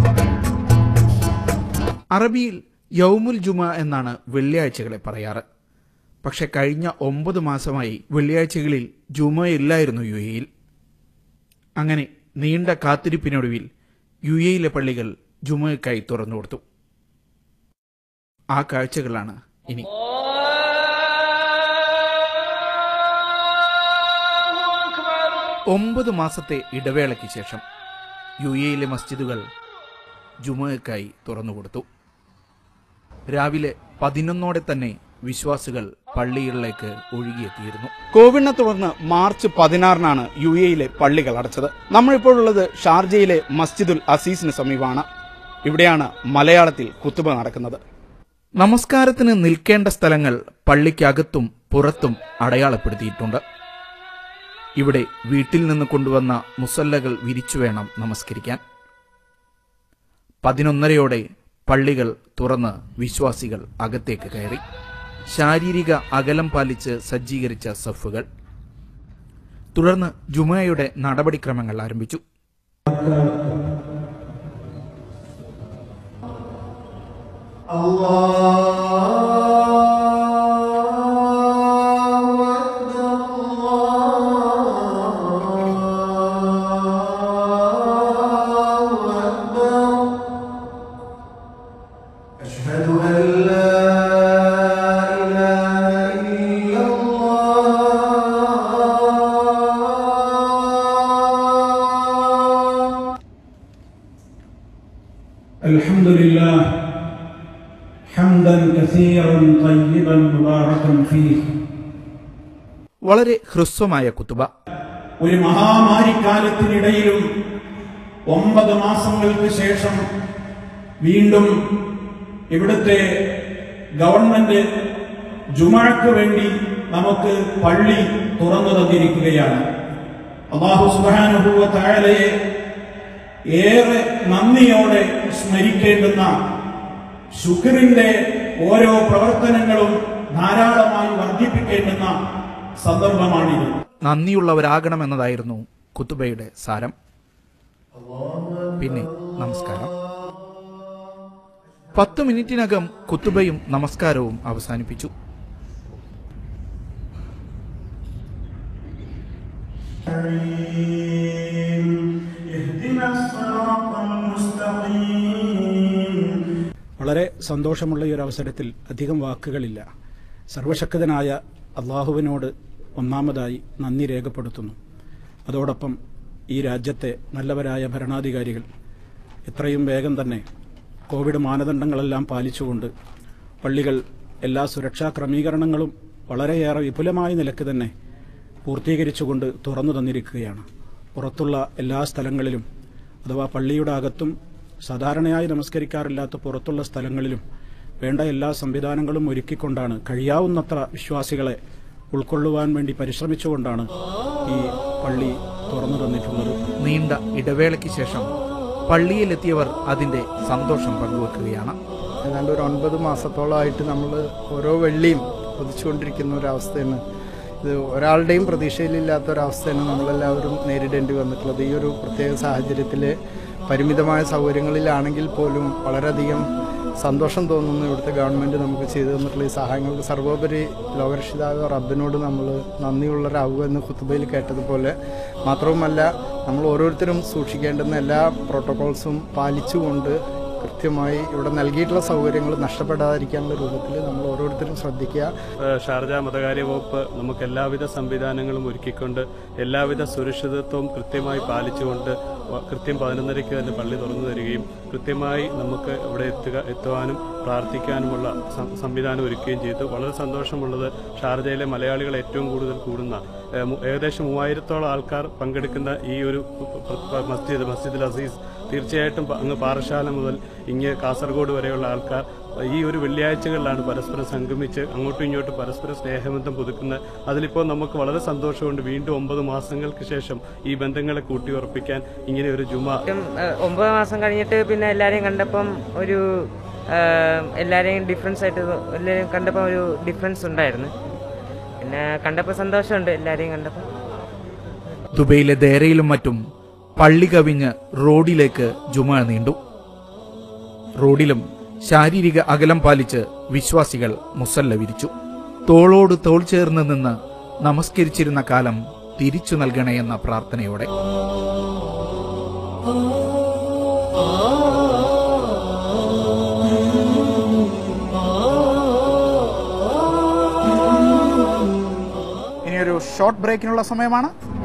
അറബിയിൽ യൗമുൽ ജുമ എന്നാണ് വെള്ളിയാഴ്ചകളെ പറയാറ് പക്ഷെ കഴിഞ്ഞ ഒമ്പത് മാസമായി വെള്ളിയാഴ്ചകളിൽ ജുമയില്ലായിരുന്നു യു എയിൽ അങ്ങനെ നീണ്ട കാത്തിരിപ്പിനൊടുവിൽ യു എയിലെ പള്ളികൾ ജുമയ്ക്കായി തുറന്നു കൊടുത്തു ആ കാഴ്ചകളാണ് ഇനി ഒമ്പത് മാസത്തെ ഇടവേളയ്ക്ക് ശേഷം യു എയിലെ മസ്ജിദുകൾ ജുമയ്ക്കായി തുറന്നുകൊടുത്തു രാവിലെ പതിനൊന്നോടെ തന്നെ വിശ്വാസികൾ പള്ളികളിലേക്ക് ഒഴുകിയെത്തിയിരുന്നു കോവിഡിനെ തുടർന്ന് മാർച്ച് പതിനാറിനാണ് യു എയിലെ പള്ളികൾ അടച്ചത് നമ്മളിപ്പോഴുള്ളത് ഷാർജയിലെ മസ്ജിദുൽ അസീസിന് സമീപമാണ് ഇവിടെയാണ് മലയാളത്തിൽ കുത്തുബ നടക്കുന്നത് നമസ്കാരത്തിന് നിൽക്കേണ്ട സ്ഥലങ്ങൾ പള്ളിക്കകത്തും പുറത്തും അടയാളപ്പെടുത്തിയിട്ടുണ്ട് ഇവിടെ വീട്ടിൽ നിന്ന് കൊണ്ടുവന്ന മുസല്ലകൾ വിരിച്ചു വേണം നമസ്കരിക്കാൻ പതിനൊന്നരയോടെ പള്ളികൾ തുറന്ന് വിശ്വാസികൾ അകത്തേക്ക് കയറി ശാരീരിക അകലം പാലിച്ച് സജ്ജീകരിച്ച സഫുകൾ തുടർന്ന് ജുമയുടെ നടപടിക്രമങ്ങൾ ആരംഭിച്ചു أشهد أن لا إله إلا الله الحمد لله حمدا كثيرا طيبا مباركا فيه വളരെ ഹ്രസ്വമായ കുത്തുബ ഒരു മഹാമാരിക്കാലത്തിനിടയിലും ഒമ്പത് മാസങ്ങൾക്ക് ശേഷം വീണ്ടും ഇവിടുത്തെ ഗവൺമെന്റ് ജുമാക്ക് വേണ്ടി നമുക്ക് പള്ളി തുറന്നു തന്നിരിക്കുകയാണ് അള്ളാഹു സുബാനുഭൂവ താഴലയെ ഏറെ നന്ദിയോടെ സ്മരിക്കേണ്ടുന്ന ശുക്രിന്റെ ഓരോ പ്രവർത്തനങ്ങളും ധാരാളമായി വർദ്ധിപ്പിക്കേണ്ടുന്ന സന്ദർഭമാണിത് നന്ദിയുള്ളവരാകണമെന്നതായിരുന്നു കുത്തുബയുടെ സാരം പിന്നെ നമസ്കാരം പത്ത് മിനിറ്റിനകം കുത്തുബയും നമസ്കാരവും അവസാനിപ്പിച്ചു اهدنا الصراط المستقيم വളരെ സന്തോഷമുള്ള ഈ ഒരു അവസരത്തിൽ അധികം വാക്കുകളില്ല സർവശക്തനായ അള്ളാഹുവിനോട് ഒന്നാമതായി നന്ദി രേഖപ്പെടുത്തുന്നു അതോടൊപ്പം ഈ രാജ്യത്തെ നല്ലവരായ ഭരണാധികാരികൾ എത്രയും വേഗം തന്നെ കോവിഡ് മാനദണ്ഡങ്ങളെല്ലാം പാലിച്ചുകൊണ്ട് പള്ളികൾ എല്ലാ സുരക്ഷാ ക്രമീകരണങ്ങളും വളരെയേറെ വിപുലമായ നിലക്ക് തന്നെ പൂർത്തീകരിച്ചുകൊണ്ട് തുറന്നു തന്നിരിക്കുകയാണ് പുറത്തുള്ള എല്ലാ സ്ഥലങ്ങളിലും അഥവാ പള്ളിയുടെ അകത്തും സാധാരണയായി നമസ്കരിക്കാറില്ലാത്ത പുറത്തുള്ള സ്ഥലങ്ങളിലും വേണ്ട എല്ലാ സംവിധാനങ്ങളും ഒരുക്കിക്കൊണ്ടാണ് കഴിയാവുന്നത്ര വിശ്വാസികളെ ഉൾക്കൊള്ളുവാൻ വേണ്ടി പരിശ്രമിച്ചുകൊണ്ടാണ് ഈ പള്ളി തുറന്നു തന്നിട്ടുള്ളത് നീണ്ട ഇടവേളയ്ക്ക് ശേഷം പള്ളിയിലെത്തിയവർ അതിന്റെ സന്തോഷം പങ്കുവെക്കുകയാണ് ഏതാണ്ട് ഒരു ഒൻപത് മാസത്തോളമായിട്ട് നമ്മൾ ഓരോ വെള്ളിയും കൊതിച്ചുകൊണ്ടിരിക്കുന്ന ഒരവസ്ഥയാണ് ഇത് ഒരാളുടെയും പ്രതീക്ഷയിലില്ലാത്ത ഒരവസ്ഥയാണ് നമ്മളെല്ലാവരും നേരിടേണ്ടി വന്നിട്ടുള്ളത് ഈ ഒരു പ്രത്യേക സാഹചര്യത്തിൽ പരിമിതമായ സൗകര്യങ്ങളിലാണെങ്കിൽ പോലും വളരെയധികം സന്തോഷം തോന്നുന്നു ഇവിടുത്തെ ഗവൺമെൻറ് നമുക്ക് ചെയ്തു തന്നിട്ടുള്ള ഈ സഹായങ്ങൾക്ക് സർവോപരി ലോകരക്ഷിതാവ് റബ്ബിനോട് നമ്മൾ നന്ദിയുള്ളവരാവുക എന്ന് കുത്തുബയിൽ കേട്ടതുപോലെ മാത്രവുമല്ല നമ്മൾ ഓരോരുത്തരും സൂക്ഷിക്കേണ്ടുന്ന എല്ലാ പ്രോട്ടോകോൾസും പാലിച്ചുകൊണ്ട് കൃത്യമായി ഇവിടെ നൽകിയിട്ടുള്ള സൗകര്യങ്ങൾ നഷ്ടപ്പെടാതിരിക്കാനുള്ള രൂപത്തിൽ നമ്മൾ ഓരോരുത്തരും ശ്രദ്ധിക്കുക ഏഹ് ഷാർജ മതകാര്യ വകുപ്പ് നമുക്ക് എല്ലാവിധ സംവിധാനങ്ങളും ഒരുക്കിക്കൊണ്ട് എല്ലാവിധ സുരക്ഷിതത്വവും കൃത്യമായി പാലിച്ചുകൊണ്ട് വ- കൃത്യം പതിനൊന്നരയ്ക്ക് തന്നെ പള്ളി തുറന്നു തരികയും കൃത്യമായി നമുക്ക് ഇവിടെ എത്തുക എത്തുവാനും പ്രാർത്ഥിക്കാനുമുള്ള സം- സംവിധാനം ഒരുക്കുകയും ചെയ്തു വളരെ സന്തോഷമുള്ളത് ഷാർജയിലെ മലയാളികൾ ഏറ്റവും കൂടുതൽ കൂടുന്ന ഏഹ് മു- ഏകദേശം മൂവായിരത്തോളം ആൾക്കാർ പങ്കെടുക്കുന്ന ഈ ഒരു പ- പ- മസ്ജിദ് മസ്ജിദുൽ അസീസ് തീർച്ചയായിട്ടും പ- അങ്ങ് പാറശാല മുതൽ ഇങ്ങ് കാസർഗോഡ് വരെയുള്ള ആൾക്കാർ ഈ ഒരു വെള്ളിയാഴ്ചകളിലാണ് പരസ്പരം സംഗമിച്ച് അങ്ങോട്ടും ഇങ്ങോട്ടും പരസ്പര സ്നേഹബന്ധം പുതുക്കുന്നത് അതിലിപ്പോൾ നമുക്ക് വളരെ സന്തോഷമുണ്ട് വീണ്ടും ഒമ്പത് മാസങ്ങൾക്ക് ശേഷം ഈ ബന്ധങ്ങളെ കൂട്ടിയുറപ്പിക്കാൻ ഇങ്ങനെ ഒരു ജുമ ഏറ്റവും, ഏഹ്, ഒമ്പത് മാസം കഴിഞ്ഞിട്ട് പിന്നെ എല്ലാരെയും കണ്ടപ്പം ഒരു ഏഹ്, എല്ലാരെയും ഡിഫറൻസ് ആയിട്ട് തോ- എല്ലാരെയും കണ്ടപ്പോൾ ഒരു ഡിഫറൻസ് ഉണ്ടായിരുന്നു പിന്നെ കണ്ടപ്പോൾ സന്തോഷമുണ്ട് എല്ലാരെയും കണ്ടപ്പോൾ ദുബൈയിലെ ദേരയിലും മറ്റും പള്ളി കവിഞ്ഞ് റോഡിലേക്ക് ജുമ നീണ്ടു റോഡിലും ശാരീരിക അകലം പാലിച്ച് വിശ്വാസികൾ മുസല്ല വിരിച്ചു തോളോട് തോൾ ചേർന്ന് നിന്ന് നമസ്കരിച്ചിരുന്ന കാലം തിരിച്ചു നൽകണേയെന്ന പ്രാർത്ഥനയോടെ ഇനിയൊരു ഷോർട്ട് ബ്രേക്കിനുള്ള സമയമാണ്